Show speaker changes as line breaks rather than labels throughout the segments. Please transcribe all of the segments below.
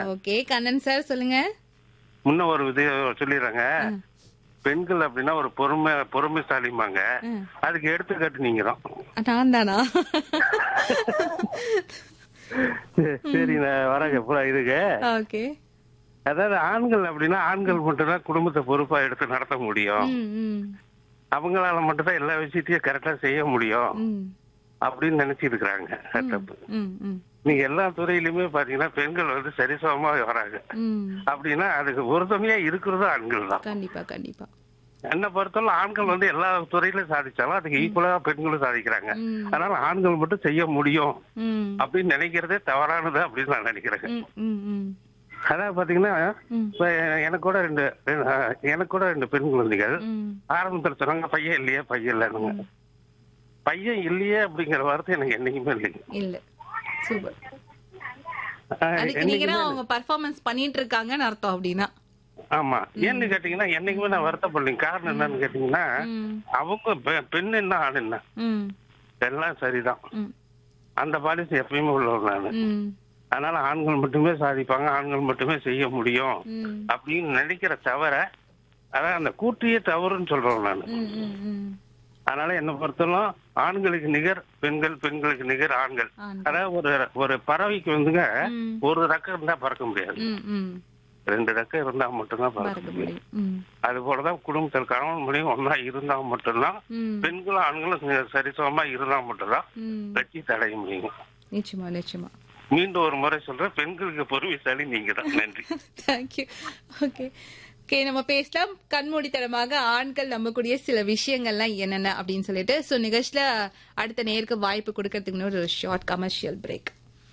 Okay Kannan sir சொல்லுங்க
முன்ன ஒரு இது சொல்லிடுறாங்க பெண்கள் அப்படின்னா ஒரு பொறுமை பொறுமைசாலிமாங்க
ம்.
அதுக்கு எடுத்துக்காட்டு நீங்க தான்
நான் தானா
சரி நான் வரேங்க பூரா இதுக்கு
ஓகே
அதாவது ஆண்கள் அப்படின்னா ஆண்கள் மட்டும்தான் குடும்பத்தை பொறுப்பா எடுத்து நடத்த முடியும்
ம் ம்
அவங்களால மட்டும்தான் எல்லா விஷயத்தையும் கரெக்டா செய்ய முடியும்
ம்
அப்படின்னு நினைச்சிட்டு இருக்கிறாங்க தப்பு
ம் ம்
நீங்க எல்லா துறையிலுமே பாத்தீங்கன்னா பெண்கள் வந்து சரிசமமா வராங்க
ம்
அப்படின்னா அதுக்கு உறுதுணையா இருக்கிறதும் ஆண்கள் தான்
கண்டிப்பா கண்டிப்பா
என்ன பொறுத்தவரை ஆண்கள் வந்து எல்லா துறையிலும் சாதிச்சாலும் அதுக்கு ஈக்குவலா பெண்களும் சாதிக்கிறாங்க
ம்
அதனால ஆண்கள் மட்டும் செய்ய முடியும்
ம்
அப்படின்னு நினைக்கிறதே தவறானது அப்படின்னு நான் நினைக்கிறேன்
ம் ம் ம்
அதான் பாத்தீங்கன்னா
ம்.
இப்ப எனக்கு கூட ரெண்டு அஹ், எனக்கு கூட ரெண்டு பெண் குழந்தைகள்
ம்
ஆரம்பத்துல சொன்னாங்க பையன் இல்லையே பையன் இல்லைன்னு பையன் இல்லையே அப்படிங்கிற வார்த்தை எனக்கு என்னைக்குமே இல்லைங்க
இல்ல சூப்பர்
அஹ்,
அதுக்கு நீங்க
என்னைக்குமே
அவங்க பர்ஃபார்மன்ஸ் பண்ணிட்டு இருக்காங்கன்னு அர்த்தம் அப்படின்னா
ஆமா ஏன்னு கேட்டீங்கன்னா என்னைக்குமே நான் வருத்தப்படலைங்க காரணம் என்னன்னு கேட்டீங்கன்னா
ம்
அவங்க பெ- பெண் என்ன ஆண் என்ன
ம்
எல்லாம் சரிதான்
ம்
அந்த பாலிசி எப்பயுமே உள்ளவர் நான்
ம்
அதனால ஆண்கள் மட்டுமே சாதிப்பாங்க ஆண்கள் மட்டுமே செய்ய முடியும்
ம்
அப்படின்னு நினைக்கிற தவிர அதான் அந்த கூட்டியே தவறுன்னு சொல்றேன் நான்
ம் ம் ம்
அதனால என்ன பொறுத்தவரை ஆண்களுக்கு நிகர் பெண்கள் பெண்களுக்கு நிகர் ஆண்கள்
ஆண்கள்.
அதாவது ஒரு ஒரு பறவைக்கு வந்துங்க
ம்.
ஒரு ரெக்கம் இருந்தா பறக்க முடியாது
ம் ம்
ரெண்டு ரெக்கம் இருந்தா மட்டும்தான் பறக்க
மறக்க
முடியும்
முடியும் ம்
அது போலதான் குடும்பத்தில் கணவன் மனைவி ஒன்னா இருந்தா மட்டும்தான்
ம்
பெண்களும் ஆண்களும் சரிசமமா இருந்தா மட்டும்தான்
ம்
வெற்றி தடைய முடியும்
நிச்சயமா நிச்சயமா
மீண்டும் ஒரு முறை சொல்றேன் பெண்களுக்கு பொறுமைசாலி நீங்க தான் நன்றி
தேங்க்யூ ஓகே ஓகே நம்ம பேசலாம் கண்மூடித்தனமாக ஆண்கள் நம்பக்கூடிய சில விஷயங்கள்லாம் என்னென்ன அப்படின்னு சொல்லிட்டு ஸோ நிகழ்ச்சியில அடுத்த நேருக்கு வாய்ப்பு கொடுக்கறதுக்கு முன்னாடி ஒரு ஷார்ட் கமர்ஷியல் பிரேக்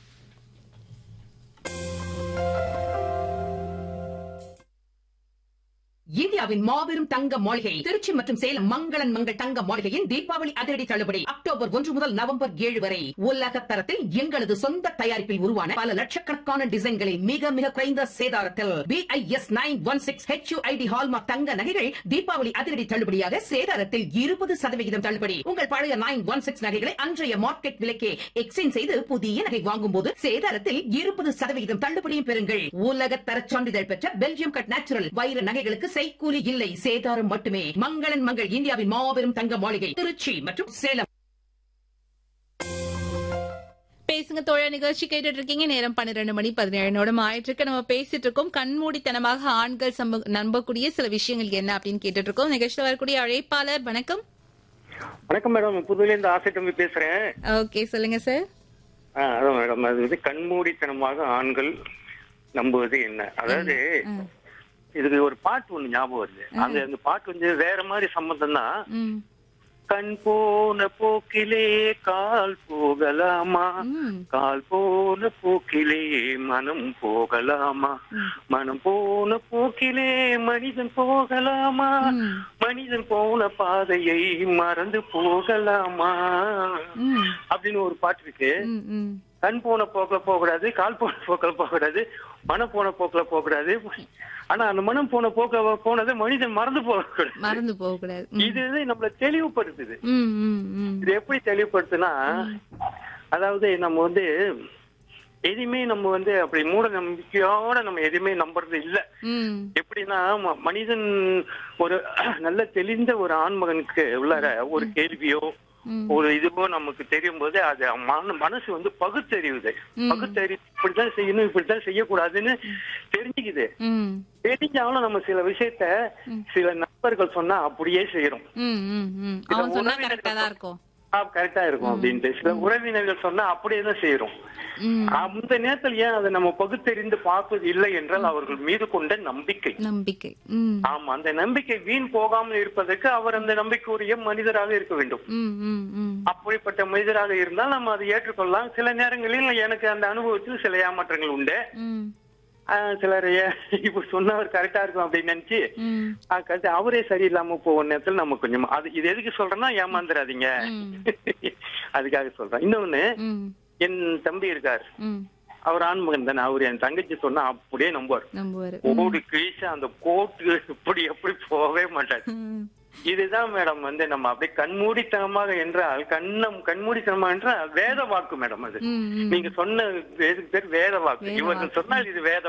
இந்தியாவின் மாபெரும் தங்க மாளிகை திருச்சி மற்றும் சேலம் மங்களன் மங்கள் தங்க மாளிகையின் தீபாவளி அதிரடி தள்ளுபடி அக்டோபர் ஒன்று முதல் நவம்பர் ஏழு வரை உலக தரத்தில் எங்களது சொந்த தயாரிப்பில் உருவான பல லட்சக்கணக்கான டிசைன்களில் மிக மிக குறைந்த சேதாரத்தில் BIS nine one six HUID hallmark தங்க நகைகள் தீபாவளி அதிரடி தள்ளுபடியாக சேதாரத்தில் இருபது சதவிகிதம் தள்ளுபடி உங்கள் பழைய நைன் ஒன் சிக்ஸ் நகைகளை அன்றைய மார்க்கெட் விலைக்கே எக்ஸ்சேஞ்ச் செய்து புதிய நகை வாங்கும் போது சேதாரத்தில் இருபது சதவிகிதம் தள்ளுபடியும் பெறுங்கள் உலக தரச் சான்றிதழ் பெற்ற பெல்ஜியம் கட் நேச்சுரல் வைர நகைகளுக்கு செய்கூலி இல்லை சேதாரம் மட்டுமே மங்களன் மங்கள் இந்தியாவின் மாபெரும் தங்க மாளிகை திருச்சி மற்றும் சேலம்
பேசுங்க தோழ நிகழ்ச்சி கேட்டுட்டு இருக்கீங்க நேரம் பன்னிரெண்டு மணி பதினேழு நிமிடம் ஆயிட்டு இருக்கு நம்ம பேசிட்டு இருக்கோம் கண்மூடித்தனமாக ஆண்கள் சம்ப- நம்பக்கூடிய சில விஷயங்கள் என்ன அப்படின்னு கேட்டுட்டு இருக்கோம் நிகழ்ச்சியில் வரக்கூடிய அழைப்பாளர் வணக்கம்
வணக்கம் மேடம் புதுல இருந்து ஆசை தம்பி பேசுறேன்
ஓகே சொல்லுங்க சார்
ஆ, அதான் மேடம் அது வந்து கண்மூடித்தனமாக ஆண்கள் நம்புவது என்ன அதாவது இதுக்கு ஒரு பாட்டு ஒண்ணு ஞாபகம் வருது அந்த அந்த பாட்டு வந்து வேற மாதிரி சம்பந்தம் தான்
ம்
கண் போன போக்கிலே கால் போகலாமா
ம்
கால் போன போக்கிலே மனம் போகலாமா மனம் போன போக்கிலே மனிதன் போகலாமா
ம்.
மனிதன் போன பாதையை மறந்து போகலாமா
ம்
அப்படின்னு ஒரு பாட்டு இருக்கு
ம் ம்
கண் போன போக்குல போக கூடாது கால் போன போக்குல போக கூடாது மனம் போன போக்குல போக கூடாது ஆனா அந்த மனம் போன போக்குல போனதை மனிதன் மறந்து போக கூடாது
மறந்து போக கூடாது
இது நம்மள தெளிவுபடுத்துது
ம் ம் ம்
இது எப்படி தெளிவுபடுத்துனா அதாவது நம்ம வந்து எதுவுமே நம்ம வந்து அப்படி மூட நம்பிக்கையோட நம்ம எதுவுமே நம்புறது இல்ல
ம்
எப்படின்னா ம- மனிதன் ஒரு நல்ல தெளிந்த ஒரு ஆண்மகனுக்கு உள்ளார ஒரு கேள்வியோ
ம்.
ஒரு இதுவோ நமக்கு தெரியும் போது அது மன மனசு வந்து பகுத்தறிவுது
ம்.
பகுத்தறிவு இப்படித்தான் செய்யணும் இப்படித்தான் செய்யக்கூடாதுன்னு தெரிஞ்சுக்குது
ம்
தெரிஞ்சாலும் நம்ம சில விஷயத்த சில நண்பர்கள் சொன்னா அப்படியே செய்யறோம்
ம் ம் ம் அவன் சொன்னா கரெக்டா தான் இருக்கும்
கரெக்டா இருக்கும் அப்படின்ட்டு சில உறவினர்கள் சொன்னா அப்படியே தான் செய்யறோம்
ம்
அந்த நேரத்தில் ஏன் அதை நம்ம பகுத்தறிந்து பார்ப்பது இல்லை என்றால் அவர்கள் மீது கொண்ட நம்பிக்கை
நம்பிக்கை ம்
ஆமா அந்த நம்பிக்கை வீண் போகாமல் இருப்பதற்கு அவர் அந்த நம்பிக்கையுரிய மனிதராக இருக்க வேண்டும்
ம் ம் ம்
அப்படிப்பட்ட மனிதராக இருந்தால் நம்ம அதை ஏற்றுக்கொள்ளலாம் சில நேரங்களில் எனக்கு அந்த அனுபவத்தில் சில ஏமாற்றங்கள் உண்டு
ம்
ஆஹ் சிலர் ஏ- இப்ப சொன்னவர் கரெக்டா இருக்கும் அப்படின்னு நினைச்சு
ம்
ஆஹ் கரெக்ட் அவரே சரியில்லாம போன நேரத்தில் நம்ம கொஞ்சம் அது இது எதுக்கு சொல்றேன்னா ஏமாந்துடாதீங்க
ம்.
அதுக்காக சொல்றேன் இன்னொன்னு
ம்
என் தம்பி இருக்கார்
ம்
அவர் ஆண்மகன் தானே அவர் என் தங்கச்சி சொன்னா அப்படியே நம்புவார்
நம்புவாரு
கோடு கிழிச்சு அந்த கோட்டு இப்படி எப்படி போகவே மாட்டார்
ம்
இதுதான் மேடம் வந்து நம்ம அப்படியே கண்மூடித்தனமாக என்றால் கண்ணம் கண்மூடித்தனமாக என்றால் வேத வாக்கு மேடம் அது
ம் ம்
நீங்க சொன்ன இதுக்கு பேர் வேத வாக்கு
வேத
இவர்கள்
வாக்கு.
சொன்னால் இது வேத